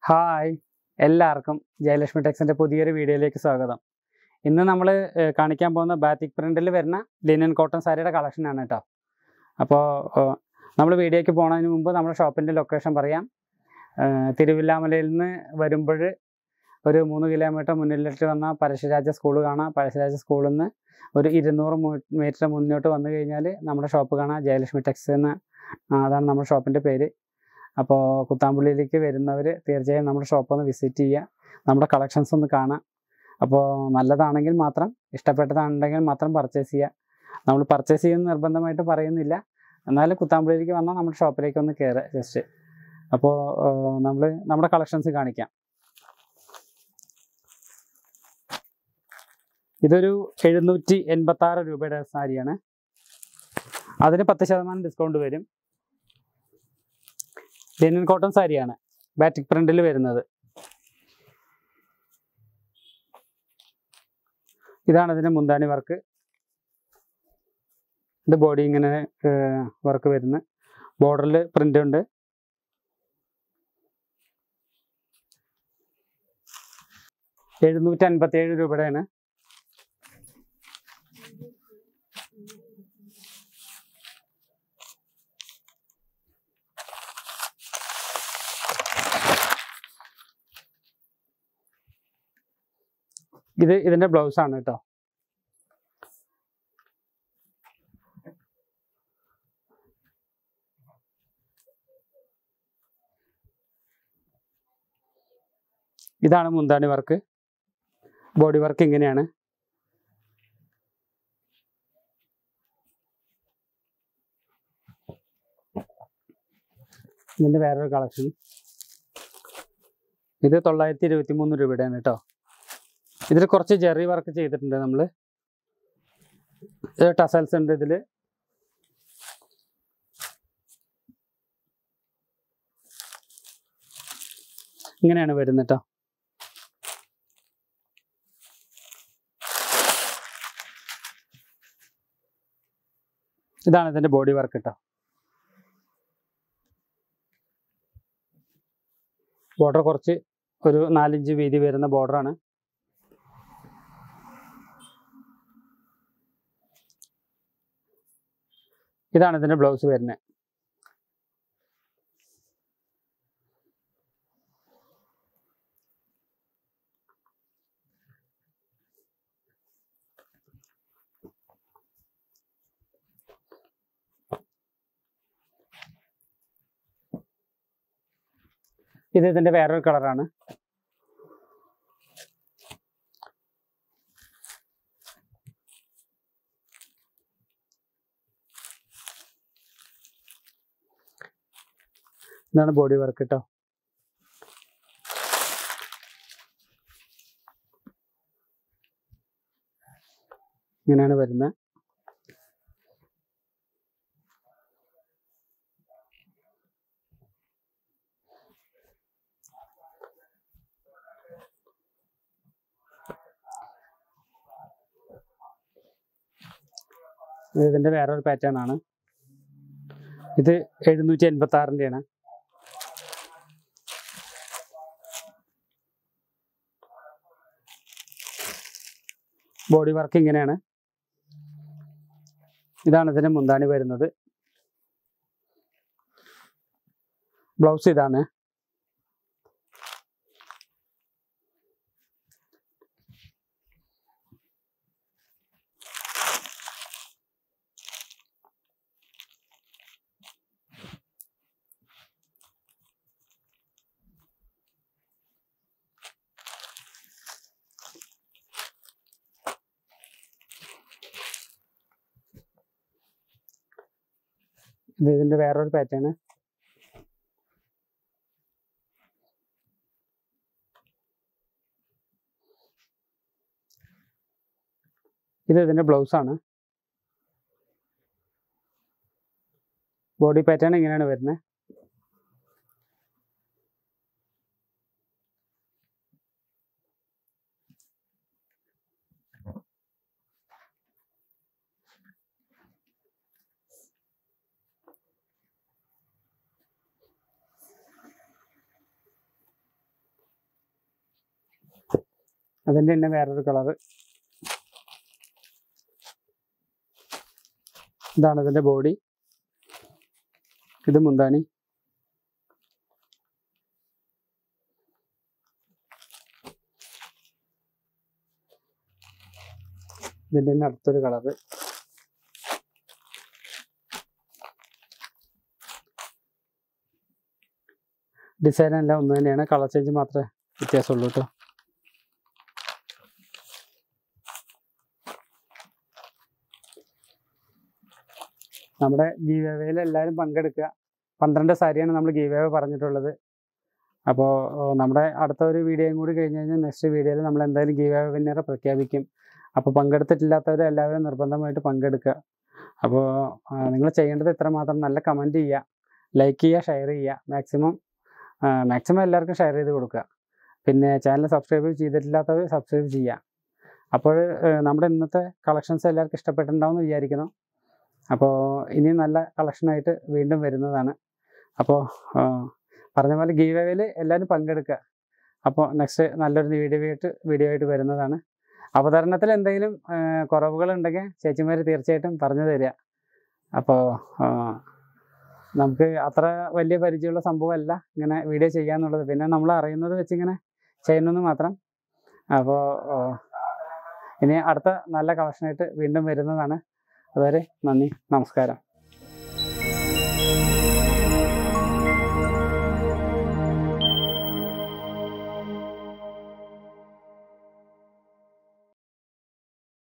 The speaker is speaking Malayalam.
ഹായ് എല്ലാവർക്കും ജയലക്ഷ്മി ടെക്സിൻ്റെ പുതിയൊരു വീഡിയോയിലേക്ക് സ്വാഗതം ഇന്ന് നമ്മൾ കാണിക്കാൻ പോകുന്ന ബാത്തിക് പ്രിൻറ്റിൽ വരുന്ന ലിനൻ കോട്ടൺ സാരിയുടെ കളക്ഷനാണ് കേട്ടോ അപ്പോൾ നമ്മൾ വീഡിയോയ്ക്ക് പോകുന്നതിന് മുമ്പ് നമ്മുടെ ഷോപ്പിൻ്റെ ലൊക്കേഷൻ പറയാം ഏഹ് തിരുവില്ലാമലയിൽ നിന്ന് വരുമ്പോൾ ഒരു മൂന്ന് കിലോമീറ്റർ മുന്നിലിട്ട് വന്ന പരശുരാജ സ്കൂൾ കാണാം പരശുരാജ സ്കൂളിൽ നിന്ന് ഒരു ഇരുന്നൂറ് മീറ്റർ മുന്നോട്ട് വന്നു കഴിഞ്ഞാൽ നമ്മുടെ ഷോപ്പ് കാണാം ജയലക്ഷ്മി ടെക്സ് എന്ന ആ, അതാണ് നമ്മുടെ ഷോപ്പിൻ്റെ പേര് അപ്പോൾ കുത്താമ്പുള്ളിയിലേക്ക് വരുന്നവർ തീർച്ചയായും നമ്മുടെ ഷോപ്പ് ഒന്ന് വിസിറ്റ് ചെയ്യുക നമ്മുടെ കളക്ഷൻസ് ഒന്ന് കാണാം അപ്പോൾ നല്ലതാണെങ്കിൽ മാത്രം ഇഷ്ടപ്പെട്ടതാണെങ്കിൽ മാത്രം പർച്ചേസ് ചെയ്യുക നമ്മൾ പർച്ചേസ് ചെയ്യുന്ന നിർബന്ധമായിട്ട് പറയുന്നില്ല എന്നാലും കുത്താമ്പുള്ളിയിലേക്ക് വന്നാൽ നമ്മുടെ ഷോപ്പിലേക്ക് ഒന്ന് കയറുക ജസ്റ്റ് അപ്പോൾ നമ്മൾ നമ്മുടെ കളക്ഷൻസ് കാണിക്കാം ഇതൊരു എഴുന്നൂറ്റി എൺപത്തി ആറ് രൂപയുടെ സാരിയാണ് അതിന് പത്ത് ശതമാനം ഡിസ്കൗണ്ട് വരും ലിനൻ കോട്ടൺ സാരിയാണ് ബാറ്റിക് പ്രിന്റിൽ വരുന്നത് ഇതാണ് ഇതിന്റെ മുന്താണി വർക്ക് ഇത് ബോഡി ഇങ്ങനെ വർക്ക് വരുന്നത് ബോർഡറിൽ പ്രിന്റ് ഉണ്ട് എഴുന്നൂറ്റി അൻപത്തി ഏഴ് രൂപയുടെയാണ് ഇത് ഇതിന്റെ ബ്ലൗസ് ആണ് കേട്ടോ ഇതാണ് മുന്താണി വർക്ക് ബോഡി വർക്ക് ഇങ്ങനെയാണ് ഇതിന്റെ വേറൊരു കളക്ഷൻ ഇത് തൊള്ളായിരത്തി ഇരുപത്തി മൂന്ന് രൂപയുടെയാണ് കേട്ടോ ഇതിൽ കുറച്ച് ജെറി വർക്ക് ചെയ്തിട്ടുണ്ട് നമ്മൾ ടസൽസ് ഉണ്ട് ഇതിൽ ഇങ്ങനെയാണ് വരുന്നത് കേട്ടോ ഇതാണ് ഇതിന്റെ ബോഡി വർക്ക് കേട്ടോ ബോർഡർ കുറച്ച് ഒരു നാലിഞ്ച് വീതി വരുന്ന ബോർഡറാണ് ഇതാണ് ഇതിന്റെ ബ്ലൗസ് വരുന്നത് ഇത് ഇതിന്റെ വേറൊരു കളറാണ് ഇതാണ് ബോഡി വർക്ക് കേട്ടോ ഇങ്ങനെയാണ് വരുന്നത് ഇത് ഇതിന്റെ വേറൊരു പാറ്റേൺ ആണ് ഇത് എഴുന്നൂറ്റി എൺപത്തി ആറിൻ്റെയാണ് ബോഡി വർക്ക് ഇങ്ങനെയാണ് ഇതാണ് ഇതിന് മുന്താണി വരുന്നത് ബ്ലൗസ് ഇതാണ് ഇത് ഇതിന്റെ വേറൊരു പാറ്റേൺ ഇത് ഇതിന്റെ ബ്ലൗസ് ആണ് ബോഡി പാറ്റേൺ ഇങ്ങനെയാണ് വരുന്നത് അതിൻ്റെ തന്നെ വേറൊരു കളറ് ഇതാണ് ഇതിൻ്റെ ബോഡി ഇത് മുന്താണി ഇതിൻ്റെ തന്നെ അടുത്തൊരു കളറ് ഡിസൈൻ എല്ലാം ഒന്ന് തന്നെയാണ് കളർ ചേഞ്ച് മാത്രമേ വ്യത്യാസമുള്ളൂ കേട്ടോ നമ്മുടെ ഗീവേയിൽ എല്ലാവരും പങ്കെടുക്കുക പന്ത്രണ്ട് സാരിയാണ് നമ്മൾ ഗീവേവ പറഞ്ഞിട്ടുള്ളത് അപ്പോൾ നമ്മുടെ അടുത്ത ഒരു വീഡിയോയും കൂടി കഴിഞ്ഞ് കഴിഞ്ഞാൽ നെക്സ്റ്റ് വീഡിയോയിൽ നമ്മൾ എന്തായാലും ഗീവേവ വിന്നറെ പ്രഖ്യാപിക്കും അപ്പോൾ പങ്കെടുത്തിട്ടില്ലാത്തവർ എല്ലാവരും നിർബന്ധമായിട്ട് പങ്കെടുക്കുക അപ്പോൾ നിങ്ങൾ ചെയ്യേണ്ടത് ഇത്ര മാത്രം നല്ല കമൻറ്റ് ചെയ്യുക ലൈക്ക് ചെയ്യുക ഷെയർ ചെയ്യുക മാക്സിമം മാക്സിമം എല്ലാവർക്കും ഷെയർ ചെയ്ത് കൊടുക്കുക പിന്നെ ചാനൽ സബ്സ്ക്രൈബ് ചെയ്തിട്ടില്ലാത്തവർ സബ്സ്ക്രൈബ് ചെയ്യുക അപ്പോൾ നമ്മുടെ ഇന്നത്തെ കളക്ഷൻസ് എല്ലാവർക്കും ഇഷ്ടപ്പെട്ടിട്ടുണ്ടാവും എന്ന് വിചാരിക്കുന്നു അപ്പോൾ ഇനി നല്ല കളക്ഷനായിട്ട് വീണ്ടും വരുന്നതാണ് അപ്പോൾ പറഞ്ഞ പോലെ ഗീവ് അവേയിൽ എല്ലാവരും പങ്കെടുക്കുക അപ്പോൾ നെക്സ്റ്റ് നല്ലൊരു വീഡിയോ ആയിട്ട് വീഡിയോ ആയിട്ട് വരുന്നതാണ് അവതരണത്തിൽ എന്തെങ്കിലും കുറവുകൾ ഉണ്ടെങ്കിൽ ചേച്ചിമാർ തീർച്ചയായിട്ടും പറഞ്ഞു തരിക അപ്പോൾ നമുക്ക് അത്ര വലിയ പരിചയമുള്ള സംഭവമല്ല ഇങ്ങനെ വീഡിയോ ചെയ്യാന്നുള്ളത് പിന്നെ നമ്മൾ അറിയുന്നത് വെച്ചിങ്ങനെ ചെയ്യുന്നെന്ന് മാത്രം അപ്പോൾ ഇനി അടുത്ത നല്ല കളക്ഷനായിട്ട് വീണ്ടും വരുന്നതാണ് അതുവരെ നന്ദി നമസ്കാരം